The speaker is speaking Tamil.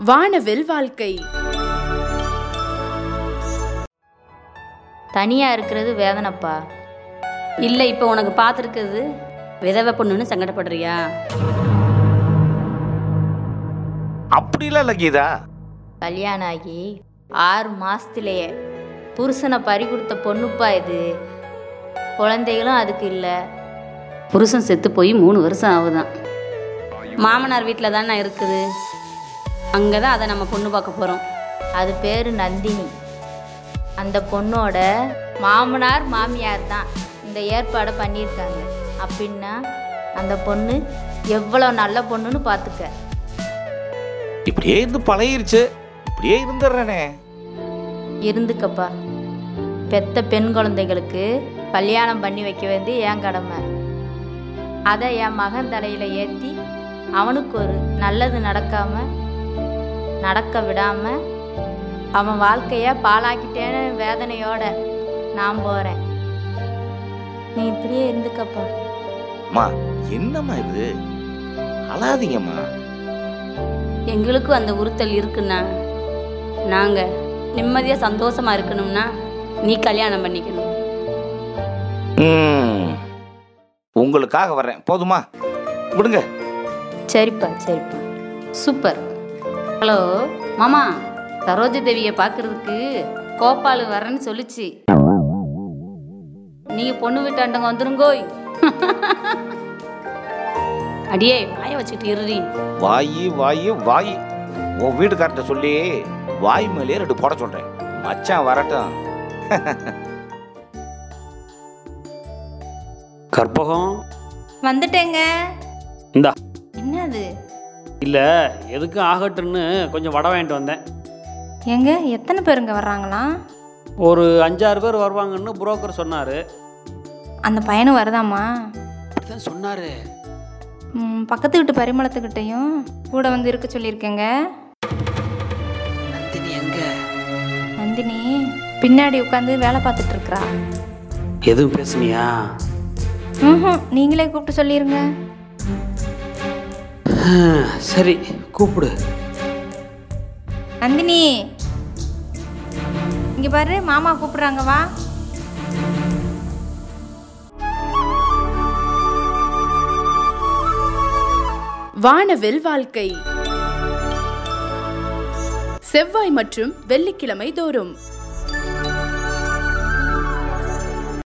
வானவில் வாழ்க்கை தனியாக இருக்கிறது வேதனைப்பா இல்லை இப்போ உனக்கு பார்த்துருக்குது விதவை பொண்ணுன்னு சங்கடப்படுறியா அப்படிலாம் இல்லை கீதா கல்யாணம் ஆகி ஆறு மாசத்திலேயே புருஷனை பறி கொடுத்த பொண்ணுப்பா இது குழந்தைகளும் அதுக்கு இல்லை புருஷன் செத்து போய் மூணு வருஷம் ஆகுதான் மாமனார் வீட்டில் தானே இருக்குது அங்கே தான் அதை நம்ம பொண்ணு பார்க்க போகிறோம் அது பேர் நந்தினி அந்த பொண்ணோட மாமனார் மாமியார் தான் இந்த ஏற்பாடை பண்ணியிருக்காங்க அப்படின்னா அந்த பொண்ணு எவ்வளோ நல்ல பொண்ணுன்னு பார்த்துக்க இப்படியே இருந்து பழகிருச்சு இப்படியே இருந்துடுறேனே இருந்துக்கப்பா பெத்த பெண் குழந்தைகளுக்கு கல்யாணம் பண்ணி வைக்க வேண்டிய என் கடமை அதை என் மகன் தலையில் ஏற்றி அவனுக்கு ஒரு நல்லது நடக்காம நடக்க விடாம அவன் வாழ்க்கைய பாழாக்கிட்டேன்னு வேதனையோட நான் போகிறேன் நீ இப்படியே இருந்துக்கப்பா அம்மா என்னம்மா இது அழாதீங்கம்மா எங்களுக்கும் அந்த உறுத்தல் இருக்குண்ணா நாங்கள் நிம்மதியாக சந்தோஷமாக இருக்கணும்னா நீ கல்யாணம் பண்ணிக்கணும் ம் உங்களுக்காக வர்றேன் போதுமா விடுங்க சரிப்பா சரிப்பா சூப்பர் ஹலோ மாமா சரோஜ தேவியை பார்க்கறதுக்கு கோபால் வரேன்னு சொல்லுச்சு நீங்க பொண்ணு வீட்டாண்டவங்க வந்துருங்கோய் அடியே வாய வச்சுட்டு இருறி வாயி வாயி வாயி உன் வீட்டுக்கார்ட்ட சொல்லி வாய் மேலேயே ரெண்டு போட சொல்றேன் மச்சான் வரட்டும் கற்பகம் வந்துட்டேங்க இந்தா என்னது இல்லை எதுக்கும் ஆகட்டும்னு கொஞ்சம் வடை வாங்கிட்டு வந்தேன் ஏங்க எத்தனை பேருங்க வர்றாங்களா ஒரு அஞ்சாறு பேர் வருவாங்கன்னு புரோக்கர் சொன்னார் அந்த பையனும் வருதாம்மா அப்படிதான் சொன்னார் ம், பக்கத்து வீட்டு பரிமளத்துக்கிட்டையும் கூட வந்து இருக்க சொல்லியிருக்கேங்க நந்தினி எங்க நந்தினி பின்னாடி உட்காந்து வேலை பார்த்துட்டு இருக்கிறா எதுவும் பேசுனியா ம் நீங்களே கூப்பிட்டு சொல்லிடுங்க சரி கூப்பிடு நந்தினி இங்கே பாரு மாமா கூப்பிடுறாங்க வா வானவில் வாழ்க்கை செவ்வாய் மற்றும் வெள்ளிக்கிழமை தோறும்